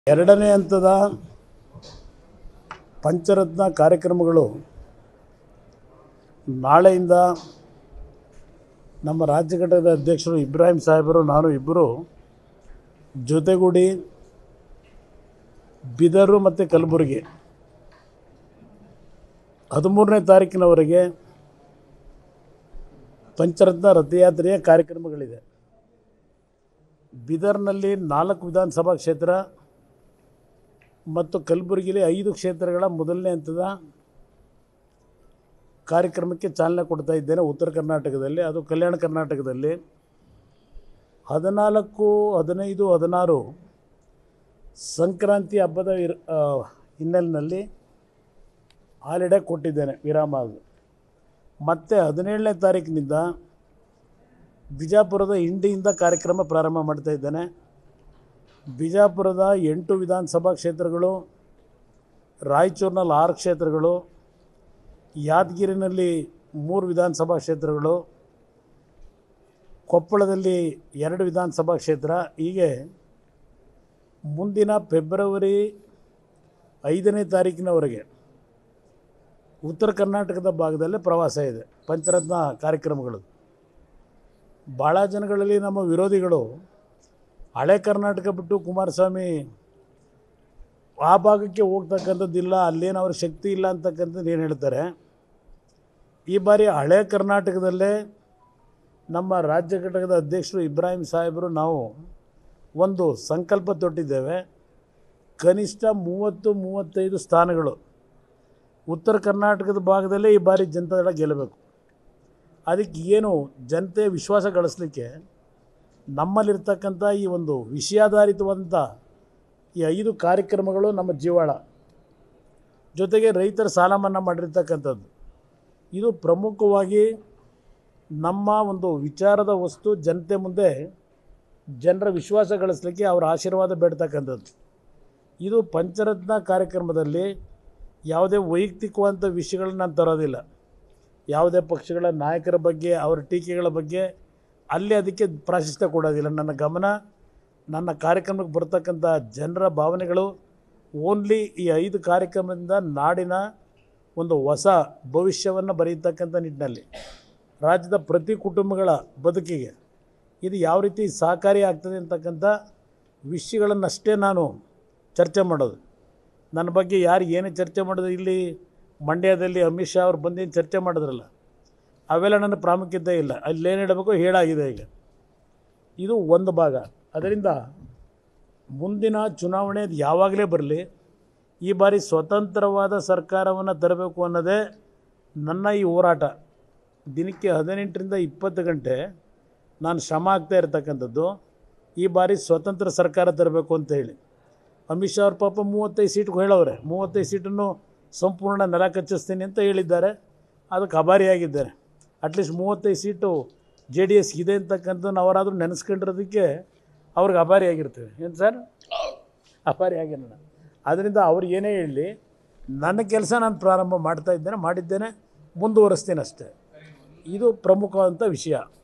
ಎರಡನೇ ಹಂತದ ಪಂಚರತ್ನ ಕಾರ್ಯಕ್ರಮಗಳು ನಾಳೆಯಿಂದ ನಮ್ಮ ರಾಜ್ಯ ಘಟಕದ ಅಧ್ಯಕ್ಷರು ಇಬ್ರಾಹಿಂ ಸಾಹೇಬರು ನಾನು ಇಬ್ಬರು ಜೊತೆಗೂಡಿ ಬಿದರು ಮತ್ತು ಕಲಬುರಗಿ ಹದಿಮೂರನೇ ತಾರೀಕಿನವರೆಗೆ ಪಂಚರತ್ನ ರಥಯಾತ್ರೆಯ ಕಾರ್ಯಕ್ರಮಗಳಿದೆ ಬೀದರ್ನಲ್ಲಿ ನಾಲ್ಕು ವಿಧಾನಸಭಾ ಕ್ಷೇತ್ರ ಮತ್ತು ಕಲಬುರಗಿಲಿ ಐದು ಕ್ಷೇತ್ರಗಳ ಮೊದಲನೇ ಹಂತದ ಕಾರ್ಯಕ್ರಮಕ್ಕೆ ಚಾಲನೆ ಕೊಡ್ತಾ ಇದ್ದೇನೆ ಉತ್ತರ ಕರ್ನಾಟಕದಲ್ಲಿ ಅದು ಕಲ್ಯಾಣ ಕರ್ನಾಟಕದಲ್ಲಿ ಹದಿನಾಲ್ಕು ಹದಿನೈದು ಹದಿನಾರು ಸಂಕ್ರಾಂತಿ ಹಬ್ಬದ ಇರ್ ಆ, ಹಿನ್ನೆಲೆಯಲ್ಲಿ ಹಾಲಿಡೇ ಕೊಟ್ಟಿದ್ದೇನೆ ವಿರಾಮ ಅದು ಮತ್ತು ಹದಿನೇಳನೇ ತಾರೀಕಿನಿಂದ ಬಿಜಾಪುರದ ಇಂಡಿಯಿಂದ ಕಾರ್ಯಕ್ರಮ ಪ್ರಾರಂಭ ಮಾಡ್ತಾ ಇದ್ದೇನೆ ಬಿಜಾಪುರದ ಎಂಟು ವಿಧಾನಸಭಾ ಕ್ಷೇತ್ರಗಳು ರಾಯಚೂರಿನಲ್ಲಿ ಆರು ಕ್ಷೇತ್ರಗಳು ಯಾದಗಿರಿನಲ್ಲಿ ಮೂರು ವಿಧಾನಸಭಾ ಕ್ಷೇತ್ರಗಳು ಕೊಪ್ಪಳದಲ್ಲಿ ಎರಡು ವಿಧಾನಸಭಾ ಕ್ಷೇತ್ರ ಹೀಗೆ ಮುಂದಿನ ಫೆಬ್ರವರಿ ಐದನೇ ತಾರೀಕಿನವರೆಗೆ ಉತ್ತರ ಕರ್ನಾಟಕದ ಭಾಗದಲ್ಲೇ ಪ್ರವಾಸ ಇದೆ ಪಂಚರತ್ನ ಕಾರ್ಯಕ್ರಮಗಳು ಭಾಳ ಜನಗಳಲ್ಲಿ ನಮ್ಮ ವಿರೋಧಿಗಳು ಹಳೆ ಕರ್ನಾಟಕ ಬಿಟ್ಟು ಕುಮಾರಸ್ವಾಮಿ ಆ ಭಾಗಕ್ಕೆ ಹೋಗ್ತಕ್ಕಂಥದ್ದಿಲ್ಲ ಅಲ್ಲೇನು ಅವ್ರ ಶಕ್ತಿ ಇಲ್ಲ ಅಂತಕ್ಕಂಥದ್ದು ಏನು ಹೇಳ್ತಾರೆ ಈ ಬಾರಿ ಹಳೆ ಕರ್ನಾಟಕದಲ್ಲೇ ನಮ್ಮ ರಾಜ್ಯ ಘಟಕದ ಅಧ್ಯಕ್ಷರು ಇಬ್ರಾಹಿಂ ಸಾಹೇಬರು ನಾವು ಒಂದು ಸಂಕಲ್ಪ ತೊಟ್ಟಿದ್ದೇವೆ ಕನಿಷ್ಠ ಮೂವತ್ತು ಮೂವತ್ತೈದು ಸ್ಥಾನಗಳು ಉತ್ತರ ಕರ್ನಾಟಕದ ಭಾಗದಲ್ಲೇ ಈ ಬಾರಿ ಜನತಾದಳ ಗೆಲ್ಲಬೇಕು ಅದಕ್ಕೆ ಏನು ಜನತೆ ವಿಶ್ವಾಸ ಗಳಿಸ್ಲಿಕ್ಕೆ ನಮ್ಮಲ್ಲಿರ್ತಕ್ಕಂಥ ಈ ಒಂದು ವಿಷಯಾಧಾರಿತವಾದಂಥ ಈ ಐದು ಕಾರ್ಯಕ್ರಮಗಳು ನಮ್ಮ ಜೀವಾಳ ಜೊತೆಗೆ ರೈತರ ಸಾಲ ಮನ್ನಾ ಮಾಡಿರ್ತಕ್ಕಂಥದ್ದು ಇದು ಪ್ರಮುಖವಾಗಿ ನಮ್ಮ ಒಂದು ವಿಚಾರದ ವಸ್ತು ಜನತೆ ಮುಂದೆ ಜನರ ವಿಶ್ವಾಸ ಗಳಿಸ್ಲಿಕ್ಕೆ ಅವರ ಆಶೀರ್ವಾದ ಬೇಡ್ತಕ್ಕಂಥದ್ದು ಇದು ಪಂಚರತ್ನ ಕಾರ್ಯಕ್ರಮದಲ್ಲಿ ಯಾವುದೇ ವೈಯಕ್ತಿಕವಾದಂಥ ವಿಷಯಗಳನ್ನ ನಾನು ತರೋದಿಲ್ಲ ಯಾವುದೇ ಪಕ್ಷಗಳ ನಾಯಕರ ಬಗ್ಗೆ ಅವರ ಟೀಕೆಗಳ ಬಗ್ಗೆ ಅಲ್ಲಿ ಅದಕ್ಕೆ ಪ್ರಾಶಸ್ತ್ಯ ಕೊಡೋದಿಲ್ಲ ನನ್ನ ಗಮನ ನನ್ನ ಕಾರ್ಯಕ್ರಮಕ್ಕೆ ಬರ್ತಕ್ಕಂಥ ಜನರ ಭಾವನೆಗಳು ಓನ್ಲಿ ಈ ಐದು ಕಾರ್ಯಕ್ರಮದಿಂದ ನಾಡಿನ ಒಂದು ಹೊಸ ಭವಿಷ್ಯವನ್ನು ಬರೆಯತಕ್ಕಂಥ ನಿಟ್ಟಿನಲ್ಲಿ ರಾಜ್ಯದ ಪ್ರತಿ ಕುಟುಂಬಗಳ ಬದುಕಿಗೆ ಇದು ಯಾವ ರೀತಿ ಸಹಕಾರಿ ಆಗ್ತದೆ ಅಂತಕ್ಕಂಥ ವಿಷಯಗಳನ್ನಷ್ಟೇ ನಾನು ಚರ್ಚೆ ಮಾಡೋದು ನನ್ನ ಬಗ್ಗೆ ಯಾರು ಏನೇ ಚರ್ಚೆ ಮಾಡೋದು ಇಲ್ಲಿ ಮಂಡ್ಯದಲ್ಲಿ ಅಮಿತ್ ಶಾ ಅವ್ರು ಬಂದೇನು ಚರ್ಚೆ ಮಾಡಿದ್ರಲ್ಲ ಅವೆಲ್ಲ ನನ್ನ ಪ್ರಾಮುಖ್ಯತೆ ಇಲ್ಲ ಅಲ್ಲೇನು ಹೇಳಬೇಕು ಹೇಳಾಗಿದೆ ಈಗ ಇದು ಒಂದು ಭಾಗ ಅದರಿಂದ ಮುಂದಿನ ಚುನಾವಣೆ ಅದು ಯಾವಾಗಲೇ ಬರಲಿ ಈ ಬಾರಿ ಸ್ವತಂತ್ರವಾದ ಸರ್ಕಾರವನ್ನು ತರಬೇಕು ಅನ್ನೋದೇ ನನ್ನ ಈ ಹೋರಾಟ ದಿನಕ್ಕೆ ಹದಿನೆಂಟರಿಂದ ಇಪ್ಪತ್ತು ಗಂಟೆ ನಾನು ಶ್ರಮ ಆಗ್ತಾ ಇರ್ತಕ್ಕಂಥದ್ದು ಈ ಬಾರಿ ಸ್ವತಂತ್ರ ಸರ್ಕಾರ ತರಬೇಕು ಅಂತ ಹೇಳಿ ಅಮಿತ್ ಶಾ ಅವ್ರ ಪಾಪ ಮೂವತ್ತೈದು ಸೀಟ್ಗೆ ಹೇಳವ್ರೆ ಮೂವತ್ತೈದು ಸೀಟನ್ನು ಸಂಪೂರ್ಣ ನೆಲ ಕಚ್ಚಿಸ್ತೀನಿ ಅಂತ ಹೇಳಿದ್ದಾರೆ ಅದಕ್ಕೆ ಅಭಾರಿಯಾಗಿದ್ದಾರೆ ಅಟ್ಲೀಸ್ಟ್ ಮೂವತ್ತೈದು ಸೀಟು ಜೆ ಡಿ ಎಸ್ ಇದೆ ಅಂತಕ್ಕಂಥದ್ದು ಅವರಾದರೂ ನೆನೆಸ್ಕೊಂಡಿರೋದಕ್ಕೆ ಅವ್ರಿಗೆ ಅಭಾರಿಯಾಗಿರ್ತೇವೆ ಏನು ಸರ್ ಅಪಾರಿ ಆಗಿರೋಣ ಅದರಿಂದ ಅವ್ರು ಏನೇ ಹೇಳಲಿ ನನ್ನ ಕೆಲಸ ನಾನು ಪ್ರಾರಂಭ ಮಾಡ್ತಾ ಇದ್ದೇನೆ ಮಾಡಿದ್ದೇನೆ ಮುಂದುವರಿಸ್ತೀನಿ ಅಷ್ಟೇ ಇದು ಪ್ರಮುಖವಾದಂಥ ವಿಷಯ